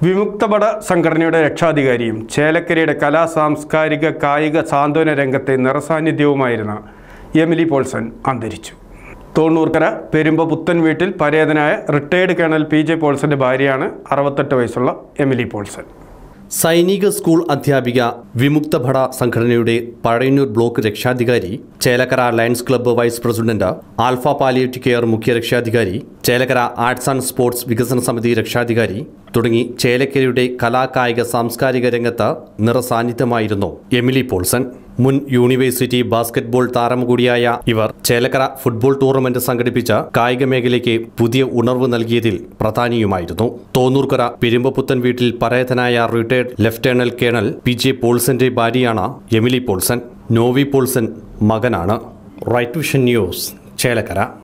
വിമുക്തപട സംഘടനയുടെ രക്ഷാധികാരിയും ചേലക്കരയുടെ കലാ സാംസ്കാരിക കായിക സാന്ത്വന രംഗത്തെ നിറസാന്നിധ്യവുമായിരുന്ന എമിലി പോൾസൺ അന്തരിച്ചു തൊണ്ണൂർക്കര പെരുമ്പ പുത്തൻ വീട്ടിൽ പരേതനായ റിട്ടയർഡ് കേണൽ പി ജെ പോൾസന്റെ ഭാര്യയാണ് അറുപത്തെട്ട് വയസ്സുള്ള എമിലി പോൾസൺ സൈനിക സ്കൂൾ അധ്യാപിക വിമുക്ത ഭട സംഘടനയുടെ പഴയന്നൂർ ബ്ലോക്ക് രക്ഷാധികാരി Chelakkara lions club vice president alpha palliative care മുഖ്യ രക്ഷാധികാരി ചേലക്കര ആർട്സ് ആൻഡ് സ്പോർട്സ് വികസന സമിതി രക്ഷാധികാരി തുടങ്ങി ചേലക്കരയുടെ കലാകായിക സാംസ്കാരിക രംഗത്ത് നിറസാന്നിധ്യമായിരുന്നു എമിലി പോൾസൺ മുൻ യൂണിവേഴ്സിറ്റി ബാസ്കറ്റ്ബോൾ താരം കൂടിയായ ഇവർ ചേലക്കര ഫുട്ബോൾ ടൂർണമെന്റ് സംഘടിപ്പിച്ച കായിക മേഖലയ്ക്ക് പുതിയ ഉണർവ് നൽകിയതിൽ പ്രധാനിയുമായിരുന്നു തോന്നൂർക്കര പെരുമ്പപുത്തൻ വീട്ടിൽ പരേതനായ retired lieutenant colonel P J പോൾസന്റെ ഭാര്യയാണ് എമിലി പോൾസൺ നോവി പോൾസൺ മകനാണ് റൈറ്റ് വിഷൻ ന്യൂസ് ചേലക്കര